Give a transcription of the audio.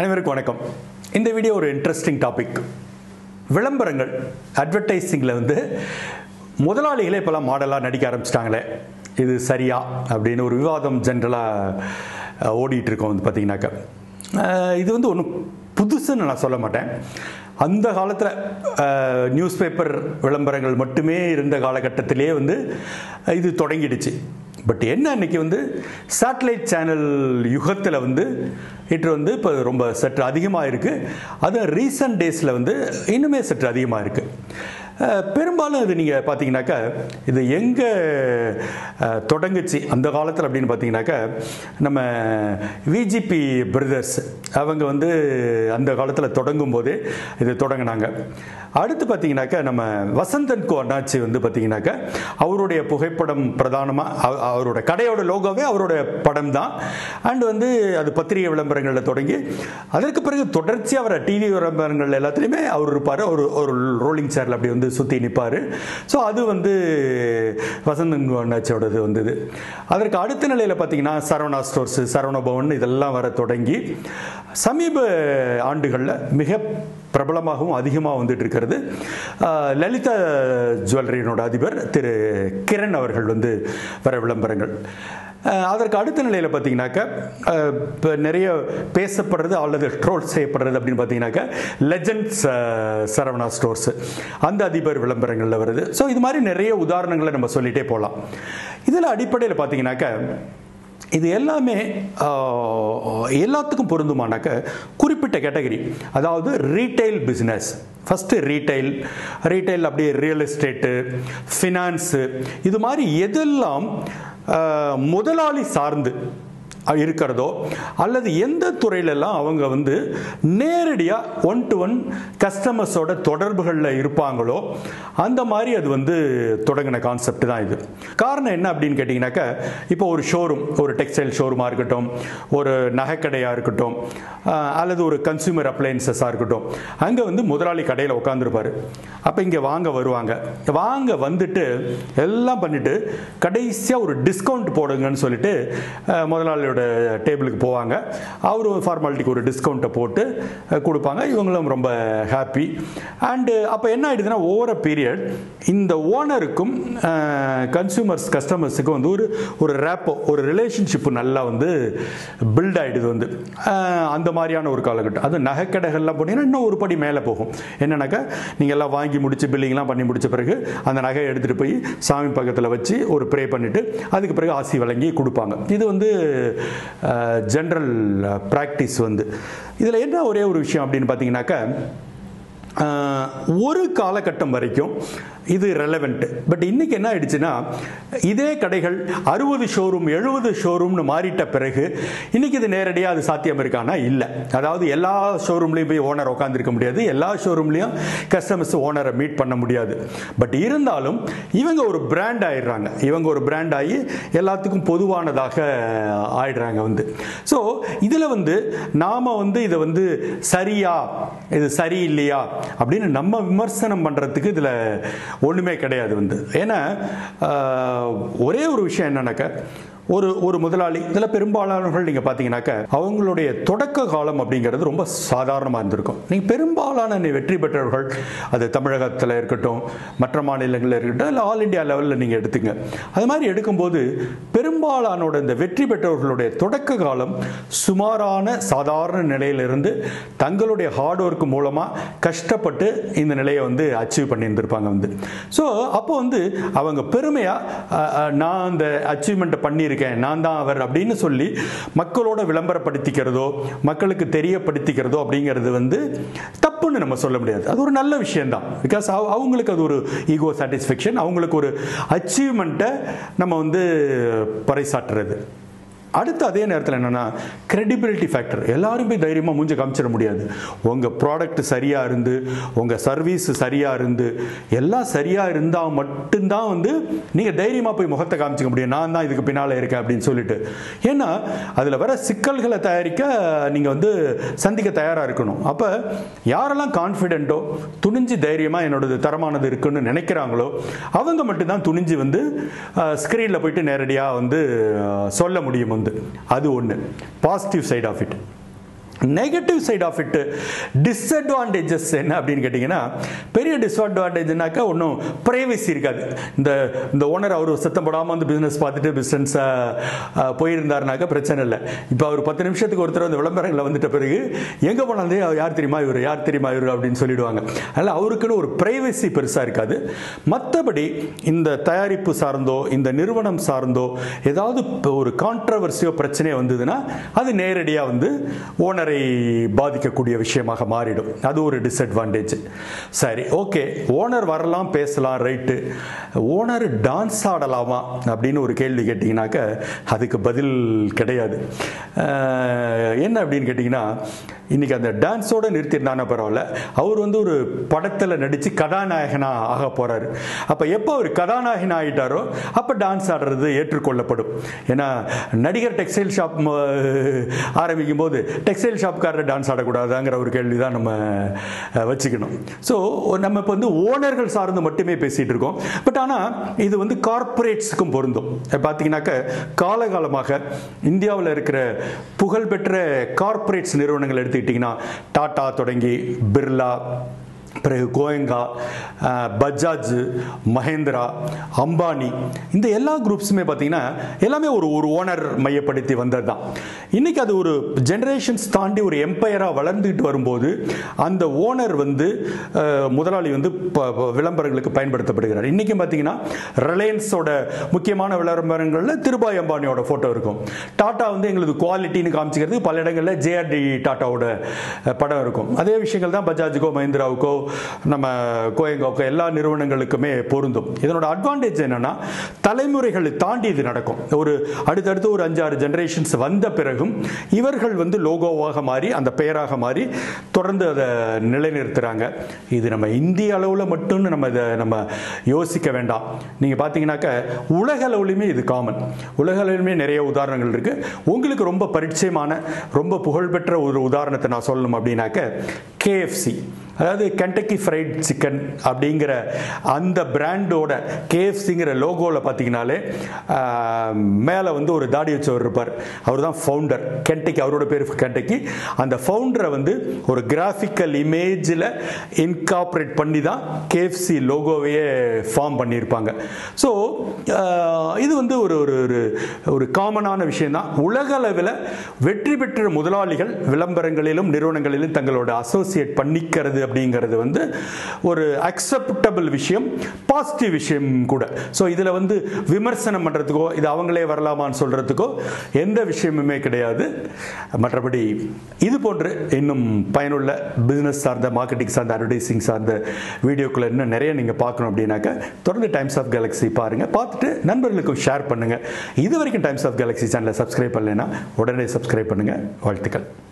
அனைவருக்கும் வணக்கம் இந்த வீடியோ ஒரு இன்ட்ரெஸ்டிங் டாபிக் விளம்பரங்கள் அட்வர்டைஸிங்கில் வந்து முதலாளிகளே இப்போலாம் மாடலாக நடிக்க ஆரம்பிச்சிட்டாங்களே இது சரியா அப்படின்னு ஒரு விவாதம் ஜென்ரலாக ஓடிட்டு இருக்கோம் வந்து பார்த்தீங்கன்னாக்கா அஹ் இது வந்து ஒன்றும் புதுசுன்னு நான் சொல்ல மாட்டேன் அந்த காலத்தில் நியூஸ் பேப்பர் விளம்பரங்கள் மட்டுமே இருந்த காலகட்டத்திலே வந்து இது தொடங்கிடுச்சு பட் என்ன அன்னைக்கு வந்து சேட்டலைட் சேனல் யுகத்தில் வந்து இன்று வந்து இப்போ ரொம்ப சற்று அதிகமாக இருக்குது அது ரீசன்ட் டேஸில் வந்து இன்னுமே சற்று அதிகமாக இருக்குது அஹ் பெரும்பாலும் இது நீங்கள் பார்த்தீங்கன்னாக்கா இது எங்கே தொடங்குச்சு அந்த காலத்தில் அப்படின்னு பார்த்தீங்கன்னாக்கா நம்ம விஜிபி பிரதர்ஸ் அவங்க வந்து அந்த காலத்தில் தொடங்கும் போதே இது தொடங்கினாங்க அடுத்து பார்த்தீங்கன்னாக்கா நம்ம வசந்தன் கோ அண்ணாச்சி வந்து பார்த்தீங்கன்னாக்கா அவருடைய புகைப்படம் பிரதானமாக அவரோட கடையோட லோகோவே அவரோட படம் தான் அண்ட் வந்து அது பத்திரிகை விளம்பரங்களில் தொடங்கி அதற்கு பிறகு தொடர்ச்சியாக வர டிவி விளம்பரங்கள் எல்லாத்துலேயுமே அவர் இருப்பார் ஒரு ஒரு ரோலிங் சேரில் அப்படி வந்து சுற்றி நிற்பார் ஸோ அது வந்து வசந்தன் கோ அண்ணாச்சியோடது வந்தது அதற்கு அடுத்த நிலையில் பார்த்தீங்கன்னா சரவணா ஸ்டோர்ஸ் சரவண பவன் இதெல்லாம் வர தொடங்கி சமீப ஆண்டுகளில் மிக பிரபலமாகவும் அதிகமாக வந்துட்டு இருக்கிறது ஆஹ், லலிதா ஜுவல்லரியினோட அதிபர் திரு கிரண் அவர்கள் வந்து வர விளம்பரங்கள் ஆஹ், அதற்கு அடுத்த நிலையில் பார்த்தீங்கன்னாக்கா ஆஹ், இப்போ நிறைய பேசப்படுறது அல்லது ட்ரோல் செய்யப்படுறது அப்படின்னு பார்த்தீங்கன்னாக்கா லெஜண்ட்ஸ் சரவணா ஸ்டோர்ஸ் அந்த அதிபர் விளம்பரங்களில் வருது ஸோ இது மாதிரி நிறைய உதாரணங்களை நம்ம சொல்லிட்டே போகலாம் இதில் அடிப்படையில் பார்த்தீங்கன்னாக்கா இது எல்லாமே ஆஹ், எல்லாத்துக்கும் பொருந்துமானாக்க குறிப்பிட்ட கேட்டகரி அதாவது retail business first retail retail அப்படியே ரியல் எஸ்டேட்டு ஃபினான்ஸு இது மாதிரி எதெல்லாம் ஆஹ், முதலாளி சார்ந்து இருக்கிறதோ அல்லது எந்த துறையிலெல்லாம் அவங்க வந்து நேரடியாக ஒன் டு ஒன் கஸ்டமர்ஸோட தொடர்புகளில் இருப்பாங்களோ அந்த மாதிரி அது வந்து தொடங்கின கான்செப்ட் தான் இது காரணம் என்ன அப்படின்னு கேட்டிங்கனாக்கா இப்போ ஒரு ஷோரூம் ஒரு டெக்ஸ்டைல் ஷோரூமாக இருக்கட்டும் ஒரு நகைக்கடையாக இருக்கட்டும் ஆஹ், அல்லது ஒரு கன்சூமர் அப்ளையன்சஸாக இருக்கட்டும் அங்கே வந்து முதலாளி கடையில் உட்காந்துருப்பார் அப்போ இங்கே வாங்க வருவாங்க வாங்க வந்துட்டு எல்லாம் பண்ணிட்டு கடைசியாக ஒரு டிஸ்கவுண்ட் போடுங்கன்னு சொல்லிட்டு அஹ், முதலாளியோட டேபிளுக்கு போவாங்க அவர் ஃபார்மாலிட்டிக்கு ஒரு டிஸ்கவுண்ட்டை போட்டு அஹ், கொடுப்பாங்க இவங்களும் ரொம்ப ஹாப்பி அண்டு அப்போ என்ன ஆயிடுதுன்னா ஓவர பீரியட் இந்த ஓனருக்கும் கன்சூமர்ஸ் கஸ்டமர்ஸுக்கும் வந்து ஒரு ஒரு ரேப்போ ஒரு ரிலேஷன்ஷிப்பு நல்லா வந்து பில்ட் ஆயிடுது வந்து அஹ், அந்த மாதிரியான ஒரு காலகட்டம் அது நகைக்கடைகள்லாம் போனீங்கன்னா இன்னும் ஒரு படி மேலே போகும் என்னன்னாக்கா நீங்கள் எல்லாம் வாங்கி முடிச்சு பில்லிங்லாம் பண்ணி முடிச்ச பிறகு அந்த நகையை எடுத்துகிட்டு போய் சாமி பக்கத்தில் வச்சு ஒரு ப்ரே பண்ணிவிட்டு அதுக்கு பிறகு ஆசி வழங்கி கொடுப்பாங்க இது வந்து ஜென்ரல் ப்ராக்டிஸ் வந்து இதில் என்ன ஒரே ஒரு விஷயம் அப்படின்னு பார்த்தீங்கன்னாக்கா ஆஹ், ஒரு காலகட்டம் வரைக்கும் இது ரெலவெண்ட் பட் இன்னைக்கு என்ன ஆயிடுச்சுன்னா இதே கடைகள் அறுபது ஷோரூம் எழுபது ஷோரூம்னு மாறிட்ட பிறகு இன்னைக்கு இது நேரடியாக அது சாத்தியம் இருக்கானா இல்லை அதாவது எல்லா ஷோரூம்லையும் போய் ஓனர் உட்காந்துருக்க முடியாது எல்லா ஷோரூம்லையும் கஸ்டமர்ஸ் ஓனரை மீட் பண்ண முடியாது பட் இருந்தாலும் இவங்க ஒரு பிராண்ட் ஆயிடுறாங்க இவங்க ஒரு பிராண்ட் ஆகி எல்லாத்துக்கும் பொதுவானதாக ஆயிடுறாங்க வந்து ஸோ இதில் வந்து நாம் வந்து இதை வந்து சரியா இது சரி இல்லையா அப்படின்னு நம்ம விமர்சனம் பண்ணுறதுக்கு இதில் ஒன்றுமே கிடையாது வந்து ஏன்னா ஆஹ், ஒரே ஒரு விஷயம் என்னன்னாக்கா ஒரு ஒரு முதலாளி இதில் பெரும்பாலானவர்கள் நீங்கள் பார்த்தீங்கன்னாக்கா அவங்களுடைய தொடக்க காலம் அப்படிங்கிறது ரொம்ப சாதாரணமாக இருந்திருக்கும் நீங்கள் பெரும்பாலான நீ வெற்றி பெற்றவர்கள் அது தமிழகத்தில் இருக்கட்டும் மற்ற மாநிலங்களில் இருக்கட்டும் இல்லை ஆல் இந்தியா லெவலில் நீங்கள் எடுத்துங்க அது மாதிரி எடுக்கும்போது பெரும்பாலானோட இந்த வெற்றி பெற்றவர்களுடைய தொடக்க காலம் சுமாரான சாதாரண நிலையிலிருந்து தங்களுடைய ஹார்ட் ஒர்க் மூலமாக கஷ்டப்பட்டு இந்த நிலையை வந்து அச்சீவ் பண்ணியிருந்திருப்பாங்க வந்து ஸோ அப்போ வந்து அவங்க பெருமையாக நான் அந்த அச்சீவ்மெண்ட்டை பண்ணியிருக்கேன் நான் தான் அவர் அப்படின்னு சொல்லி மக்களோட விளம்பரப்படுத்திக்கிறதோ மக்களுக்கு தெரியப்படுத்திக்கிறதோ அப்படிங்கிறது வந்து தப்புன்னு நம்ம சொல்ல முடியாது அது ஒரு நல்ல விஷயம்தான் பிகாஸ் அவங்களுக்கு அது ஒரு ஈகோ சாட்டிஸ்ஃபேக்ஷன் அவங்களுக்கு ஒரு அச்சீவ்மெண்ட்டை நம்ம வந்து பறைசாற்றுறது அடுத்து அதே நேரத்தில் என்னென்னா credibility ஃபேக்டர் எல்லாரும் போய் தைரியமாக மூஞ்ச காமிச்சிட முடியாது உங்கள் ப்ராடக்ட் சரியாக இருந்து உங்கள் சர்வீஸ் சரியாக இருந்து எல்லாம் சரியாக இருந்தால் மட்டும்தான் வந்து நீங்கள் தைரியமாக போய் முகத்தை காமிச்சிக்க முடியும் நான் தான் இதுக்கு பின்னால் இருக்கேன் அப்படின்னு சொல்லிட்டு ஏன்னா அதில் வர சிக்கல்களை தயாரிக்க நீங்கள் வந்து சந்திக்க தயாராக இருக்கணும் அப்போ யாரெல்லாம் கான்ஃபிடென்ட்டோ துணிஞ்சு தைரியமாக என்னோடது தரமானது இருக்குன்னு நினைக்கிறாங்களோ அவங்க மட்டும்தான் துணிஞ்சு வந்து ஸ்க்ரீனில் போயிட்டு நேரடியாக வந்து அஹ், சொல்ல முடியும் வந்து அது ஒன்று positive side of it negative side of it disadvantages என்ன அப்படின்னு கேட்டிங்கன்னா பெரிய டிஸ்அட்வான்டேஜ்னாக்கா ஒன்றும் ப்ரைவசி இருக்காது இந்த இந்த ஓனர் அவர் சத்தம் போடாமல் வந்து பிஸ்னஸ் பார்த்துட்டு பிஸ்னஸ் போயிருந்தாருனாக்கா பிரச்சனை இல்லை இப்போ அவர் பத்து நிமிஷத்துக்கு ஒருத்தர் அந்த விளம்பரங்களில் வந்துட்ட பிறகு எங்கே போனாலே யார் தெரியுமா இவர் யார் தெரியுமா இவர் அப்படின்னு சொல்லிடுவாங்க அதனால் அவருக்குன்னு ஒரு ப்ரைவசி பெருசாக இருக்காது மற்றபடி இந்த தயாரிப்பு சார்ந்தோ இந்த நிறுவனம் சார்ந்தோ ஏதாவது இப்போ ஒரு கான்ட்ரவர்சியோ பிரச்சனையோ வந்ததுன்னா அது நேரடியாக வந்து ஓனரை பாதிக்கக்கூடிய விஷயமாக மாறிடும் அது ஒரு டிஸ்அட்வான்டேஜ் சரி ஓகே ஓனர் வரலாம் பேசலாம் ரைட்டு ஓனர் டான்ஸ் ஆடலாமா அப்படின்னு ஒரு கேள்வி கேட்டிங்கனாக்க அதுக்கு பதில் கிடையாது அஹ், என்ன அப்படின்னு கேட்டிங்கன்னா இன்னைக்கு அந்த டான்ஸோட நிறுத்திருந்தானா பரவாயில்ல அவர் வந்து ஒரு படத்தில் நடித்து கதாநாயகனாக ஆக போகிறாரு அப்போ எப்போ அவர் கதாநாயகன் ஆகிட்டாரோ அப்போ டான்ஸ் ஆடுறது ஏற்றுக்கொள்ளப்படும் ஏன்னா நடிகர் டெக்ஸ்டைல் ஷாப் ஆரம்பிக்கும் போது டெக்ஸ்டைல் ஷாப்காரர் டான்ஸ் ஆடக்கூடாதாங்கிற ஒரு கேள்வி தான் நம்ம அஹ், வச்சுக்கணும் ஸோ நம்ம இப்போ வந்து ஓனர்கள் சார்ந்து மட்டுமே பேசிகிட்டு இருக்கோம் பட் ஆனால் இது வந்து கார்ப்பரேட்ஸுக்கும் பொருந்தும் பார்த்தீங்கன்னாக்க காலகாலமாக இந்தியாவில் இருக்கிற புகழ்பெற்ற கார்ப்பரேட்ஸ் நிறுவனங்கள் எடுத்துக்கிட்டிங்கன்னா டாடா தொடங்கி பிர்லா பிறகு கோயங்கா அஹ், பஜாஜ் மஹேந்திரா அம்பானி இந்த எல்லா குரூப்ஸுமே பார்த்தீங்கன்னா எல்லாமே ஒரு ஒரு ஓனர் மையப்படுத்தி வந்தது தான் இன்னைக்கு அது ஒரு ஜெனரேஷன்ஸ் தாண்டி ஒரு எம்பையராக வளர்ந்துக்கிட்டு வரும்போது அந்த ஓனர் வந்து அஹ், முதலாளி வந்து ப- ப- விளம்பரங்களுக்கு பயன்படுத்தப்படுகிறார் இன்றைக்கும் பார்த்தீங்கன்னா ரிலையன்ஸோட முக்கியமான விளம்பரங்களில் திருபாய் அம்பானியோட ஃபோட்டோ இருக்கும் டாடா வந்து எங்களுக்கு குவாலிட்டின்னு காமிச்சிக்கிறது பல இடங்களில் ஜேஆர்டி டாட்டாவோட அஹ், படம் இருக்கும் அதே விஷயங்கள் தான் பஜாஜுக்கோ மஹிந்திராவுக்கோ நம்ம கோயங்காவுக்கோ எல்லா நிறுவனங்களுக்குமே பொருந்தும் இதனோட அட்வான்டேஜ் என்னன்னா தலைமுறைகளை தாண்டி இது நடக்கும் ஒரு அடுத்தடுத்து ஒரு அஞ்சாறு ஜெனரேஷன்ஸ் வந்த பிறகும் இவர்கள் வந்து லோகோவாக மாறி அந்த பெயராக மாறி தொடர்ந்து அதை நிலைநிறுத்துறாங்க இது நம்ம இந்திய அளவில் மட்டும் நம்ம இதை நம்ம யோசிக்க வேண்டாம் நீங்கள் பார்த்தீங்கன்னாக்க உலக அளவுலையுமே இது காமன் உலக அளவிலுமே நிறைய உதாரணங்கள் இருக்கு உங்களுக்கு ரொம்ப பரிச்சயமான ரொம்ப புகழ்பெற்ற ஒரு உதாரணத்தை நான் சொல்லணும் அப்படின்னாக்க கேஎஃப்சி அதாவது கென்டக்கி ஃப்ரைட் சிக்கன் அப்படிங்கிற அந்த பிராண்டோட கேஎஃப்சிங்கிற லோகோவில் பார்த்தீங்கனாலே மேலே வந்து ஒரு தாடி வச்சவர் இருப்பார் அவர் தான் ஃபவுண்டர் கென்டக்கி அவரோட பேர் கென்டக்கி அந்த ஃபவுண்டரை வந்து ஒரு கிராஃபிக்கல் இமேஜில் இன்காப்ரேட் பண்ணி தான் கேஎஃப்சி லோகோவையே ஃபார்ம் பண்ணியிருப்பாங்க ஸோ இது வந்து ஒரு ஒரு ஒரு ஒரு காமனான விஷயம் தான் உலக அளவில் வெற்றி பெற்ற முதலாளிகள் விளம்பரங்களிலும் நிறுவனங்களிலும் தங்களோட அசோசியேட் பண்ணிக்கிறது அப்படிங்கிறது வந்து ஒரு அக்செப்டபிள் விஷயம் பாசிட்டிவ் விஷயம் கூட ஸோ இதில் வந்து விமர்சனம் பண்ணுறதுக்கோ இது அவங்களே வரலாமான்னு சொல்கிறதுக்கோ எந்த விஷயமுமே கிடையாது மற்றபடி இது போன்று இன்னும் பயனுள்ள பிஸ்னஸ் சார்ந்த மார்க்கெட்டிங் சார்ந்த அட்வர்டைசிங் சார்ந்த வீடியோக்களை இன்னும் நிறைய நீங்கள் பார்க்கணும் அப்படின்னாக்கா தொடர்ந்து டைம்ஸ் ஆஃப் கேலக்ஸி பாருங்கள் பார்த்துட்டு நண்பர்களுக்கும் ஷேர் பண்ணுங்கள் இது வரைக்கும் டைம்ஸ் ஆஃப் கேலக்ஸி சேனலை சப்ஸ்கிரைப் பண்ணலைன்னா உடனே சப்ஸ்கிரைப் பண்ணுங்கள் வாழ்த்துக்கள்